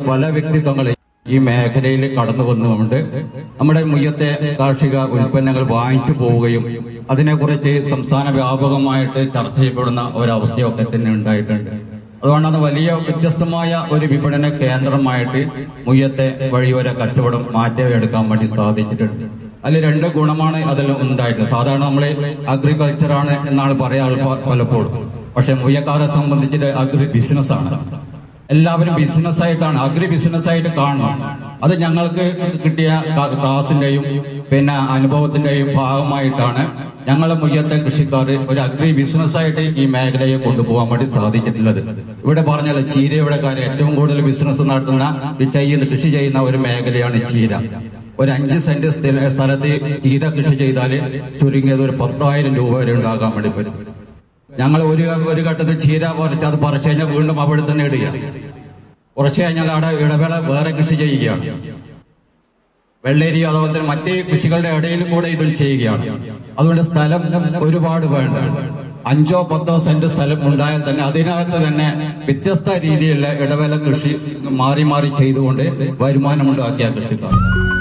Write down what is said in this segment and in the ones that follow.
പല വ്യക്തിത്വങ്ങൾ ഈ മേഖലയിൽ കടന്നു വന്നുകൊണ്ട് നമ്മുടെ മുയ്യത്തെ കാർഷിക ഉൽപ്പന്നങ്ങൾ വാങ്ങിച്ചു പോവുകയും അതിനെക്കുറിച്ച് സംസ്ഥാന വ്യാപകമായിട്ട് ചർച്ച ചെയ്യപ്പെടുന്ന ഒരവസ്ഥയൊക്കെ തന്നെ ഉണ്ടായിട്ടുണ്ട് അതുകൊണ്ടാണ് വലിയ വ്യത്യസ്തമായ ഒരു വിപണന കേന്ദ്രമായിട്ട് മുയ്യത്തെ വഴിയോര കച്ചവടം മാറ്റിയെടുക്കാൻ വേണ്ടി സാധിച്ചിട്ടുണ്ട് അതിൽ രണ്ട് ഗുണമാണ് അതിൽ ഉണ്ടായിട്ടുള്ളത് സാധാരണ നമ്മൾ അഗ്രികൾച്ചറാണ് എന്നാണ് പറയാറ് പ- പലപ്പോഴും പക്ഷെ മുയ്യക്കാരെ സംബന്ധിച്ചിട്ട് അഗ്രി ബിസിനസ്സാണ് എല്ലാവരും ബിസിനസ് ആയിട്ടാണ് അഗ്രി ബിസിനസ് ആയിട്ട് കാണണം അത് ഞങ്ങൾക്ക് കിട്ടിയ ക- ക്ലാസിന്റെയും പിന്നെ അനുഭവത്തിന്റെയും ഭാഗമായിട്ടാണ് ഞങ്ങളെ മുയ്യത്തെ കൃഷിക്കാർ ഒരു അഗ്രി ബിസിനസ് ആയിട്ട് ഈ മേഖലയെ കൊണ്ടുപോകാൻ വേണ്ടി സാധിച്ചിട്ടുള്ളത് ഇവിടെ പറഞ്ഞല്ലോ ചീരയുടെ കാര്യം ഏറ്റവും കൂടുതൽ ബിസിനസ് നടത്തുന്ന ഈ ചെയ്യുന്ന കൃഷി ചെയ്യുന്ന ഒരു മേഖലയാണ് ചീര ഒരു അഞ്ച് സെന്റ് സ്ഥല- സ്ഥലത്ത് ചീര കൃഷി ചെയ്താൽ ചുരുങ്ങിയത് ഒരു പത്തായിരം രൂപ വരെ ഉണ്ടാകാൻ വേണ്ടി പറ്റും ഞങ്ങൾ ഒരു ഒരു ഘട്ടത്തിൽ ചീര പറിച്ച് അത് പറിച്ചു കഴിഞ്ഞാൽ വീണ്ടും അവിടെ തന്നെ ഇടുക കുറച്ച് കഴിഞ്ഞാൽ അവിടെ ഇടവേള വേറെ കൃഷി ചെയ്യുകയാണ് വെള്ളരി അതുപോലെ തന്നെ മറ്റ് കൃഷികളുടെ ഇടയിൽ കൂടെ ഇത് ചെയ്യുകയാണ് അതുകൊണ്ട് സ്ഥലം ഒരുപാട് വേണ്ട അഞ്ചോ പത്തോ സെന്റ് സ്ഥലം ഉണ്ടായാൽ തന്നെ അതിനകത്ത് തന്നെ വ്യത്യസ്ത രീതിയിലുള്ള ഇടവേള കൃഷി മാറി മാറി ചെയ്തുകൊണ്ട് വരുമാനമുണ്ടാക്കിയ കൃഷിക്കാർ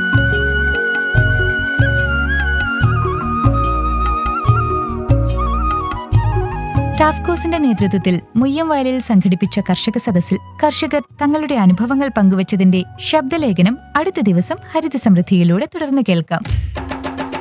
ടാഫ്കോസിന്റെ നേതൃത്വത്തിൽ മുയ്യം വയലിൽ സംഘടിപ്പിച്ച കർഷക സദസ്സിൽ കർഷകർ തങ്ങളുടെ അനുഭവങ്ങൾ പങ്കുവച്ചതിന്റെ ശബ്ദലേഖനം അടുത്ത ദിവസം ഹരിത സമൃദ്ധിയിലൂടെ തുടർന്ന് കേൾക്കാം